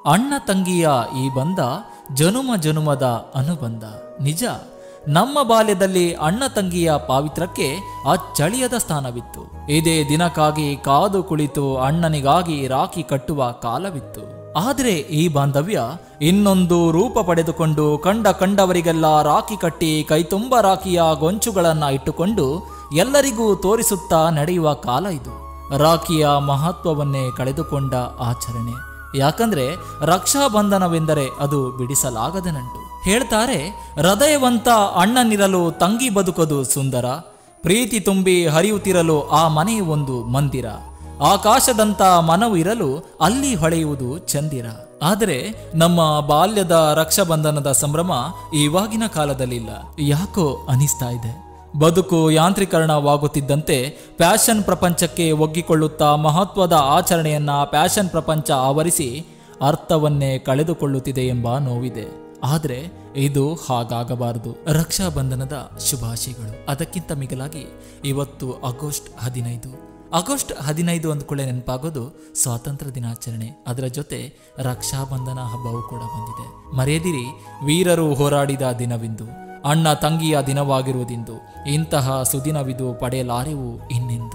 ಅಣ್ಣ ತಂಗಿಯ ಈ ಬಂಧ ಜನುಮ ಜನುಮದ ಅನುಬಂಧ ನಿಜ ನಮ್ಮ ಬಾಲ್ಯದಲ್ಲಿ ಅಣ್ಣ ತಂಗಿಯ ಪಾವಿತ್ರಕ್ಕೆ ಅಚ್ಚಳಿಯದ ಸ್ಥಾನವಿತ್ತು ಇದೇ ದಿನಕ್ಕಾಗಿ ಕಾದು ಕುಳಿತು ಅಣ್ಣನಿಗಾಗಿ ರಾಖಿ ಕಟ್ಟುವ ಕಾಲವಿತ್ತು ಆದರೆ ಈ ಬಾಂಧವ್ಯ ಇನ್ನೊಂದು ರೂಪ ಪಡೆದುಕೊಂಡು ಕಂಡ ಕಂಡವರಿಗೆಲ್ಲ ರಾಖಿ ಕಟ್ಟಿ ಕೈತುಂಬ ರಾಖಿಯ ಗೊಂಚುಗಳನ್ನ ಇಟ್ಟುಕೊಂಡು ಎಲ್ಲರಿಗೂ ತೋರಿಸುತ್ತಾ ನಡೆಯುವ ಕಾಲ ಇದು ರಾಖಿಯ ಮಹತ್ವವನ್ನೇ ಕಳೆದುಕೊಂಡ ಆಚರಣೆ ಯಾಕಂದ್ರೆ ರಕ್ಷಾಬಂಧನವೆಂದರೆ ಅದು ಬಿಡಿಸಲಾಗದ ನಂಟು ಹೇಳ್ತಾರೆ ಹೃದಯವಂತ ಅಣ್ಣನಿರಲು ತಂಗಿ ಬದುಕದು ಸುಂದರ ಪ್ರೀತಿ ತುಂಬಿ ಹರಿಯುತ್ತಿರಲು ಆ ಮನೆ ಒಂದು ಮಂದಿರ ಆಕಾಶದಂತ ಮನವು ಇರಲು ಅಲ್ಲಿ ಹೊಳೆಯುವುದು ಚಂದಿರ ಆದರೆ ನಮ್ಮ ಬಾಲ್ಯದ ರಕ್ಷಾಬಂಧನದ ಸಂಭ್ರಮ ಇವಾಗಿನ ಕಾಲದಲ್ಲಿಲ್ಲ ಯಾಕೋ ಅನಿಸ್ತಾ ಇದೆ ಬದುಕು ಯಾಂತ್ರೀಕರಣವಾಗುತ್ತಿದ್ದಂತೆ ಪ್ಯಾಷನ್ ಪ್ರಪಂಚಕ್ಕೆ ಒಗ್ಗಿಕೊಳ್ಳುತ್ತಾ ಮಹತ್ವದ ಆಚರಣೆಯನ್ನ ಪ್ಯಾಷನ್ ಪ್ರಪಂಚ ಆವರಿಸಿ ಅರ್ಥವನ್ನೇ ಕಳೆದುಕೊಳ್ಳುತ್ತಿದೆ ಎಂಬ ನೋವಿದೆ ಆದರೆ ಇದು ಹಾಗಾಗಬಾರದು ರಕ್ಷಾಬಂಧನದ ಶುಭಾಶಯಗಳು ಅದಕ್ಕಿಂತ ಮಿಗಿಲಾಗಿ ಇವತ್ತು ಆಗಸ್ಟ್ ಹದಿನೈದು ಆಗಸ್ಟ್ ಹದಿನೈದು ಅಂದ್ಕೊಳ್ಳೆ ನೆನಪಾಗೋದು ಸ್ವಾತಂತ್ರ್ಯ ದಿನಾಚರಣೆ ಅದರ ಜೊತೆ ರಕ್ಷಾಬಂಧನ ಹಬ್ಬವೂ ಕೂಡ ಬಂದಿದೆ ಮರೆಯದಿರಿ ವೀರರು ಹೋರಾಡಿದ ದಿನವಿಂದು ಅಣ್ಣ ತಂಗಿಯ ದಿನವಾಗಿರುವುದಿಂದು ಇಂತಹ ಸುದಿನವಿದು ಪಡೆಯಲಾರೆವು ಇನ್ನೆಂದು